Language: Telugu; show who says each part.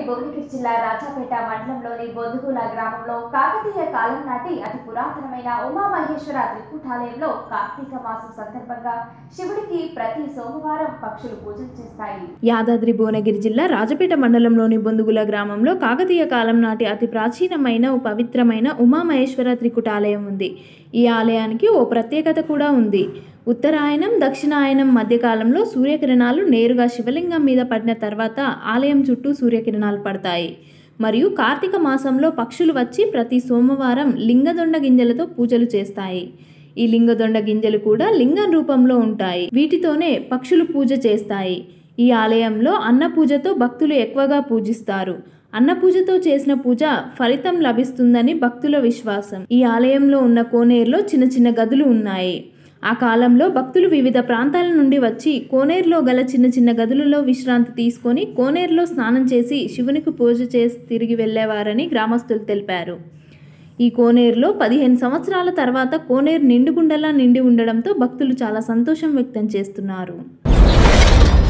Speaker 1: భువనగిరి జిల్లా రాజాపేట మండలంలోని బొద్దుగూల గ్రామంలో కాకతీయ కాలం నాటి అతి పురాతనమైన ఉమామహేశ్వర త్రికూటాలయంలో కార్తీక మాసం సందర్భంగా శివుడికి ప్రతి సోమవారం పక్షులు పూజలు చేస్తాయి
Speaker 2: యాదాద్రి భువనగిరి జిల్లా రాజపేట మండలంలోని బొందుగుల గ్రామంలో కాకతీయ కాలం నాటి అతి ప్రాచీనమైన ఓ పవిత్రమైన ఉమామహేశ్వర త్రికుటాలయం ఉంది ఈ ఆలయానికి ఓ ప్రత్యేకత కూడా ఉంది ఉత్తరాయణం దక్షిణాయనం మధ్యకాలంలో సూర్యకిరణాలు నేరుగా శివలింగం మీద పడిన తర్వాత ఆలయం చుట్టూ సూర్యకిరణాలు పడతాయి మరియు కార్తీక మాసంలో పక్షులు వచ్చి ప్రతి సోమవారం లింగదొండ గింజలతో పూజలు చేస్తాయి ఈ లింగదొండ గింజలు కూడా లింగం రూపంలో ఉంటాయి వీటితోనే పక్షులు పూజ చేస్తాయి ఈ ఆలయంలో అన్న పూజతో భక్తులు ఎక్కువగా పూజిస్తారు అన్న పూజతో చేసిన పూజ ఫలితం లభిస్తుందని భక్తుల విశ్వాసం ఈ ఆలయంలో ఉన్న కోనేరులో చిన్న చిన్న గదులు ఉన్నాయి ఆ కాలంలో భక్తులు వివిధ ప్రాంతాల నుండి వచ్చి కోనేరులో గల చిన్న చిన్న గదులలో విశ్రాంతి తీసుకొని కోనేరులో స్నానం చేసి శివునికి పూజ చేసి తిరిగి వెళ్ళేవారని గ్రామస్తులు తెలిపారు ఈ కోనేరులో పదిహేను సంవత్సరాల తర్వాత కోనేరు నిండుగుండలా నిండి ఉండడంతో భక్తులు చాలా సంతోషం వ్యక్తం చేస్తున్నారు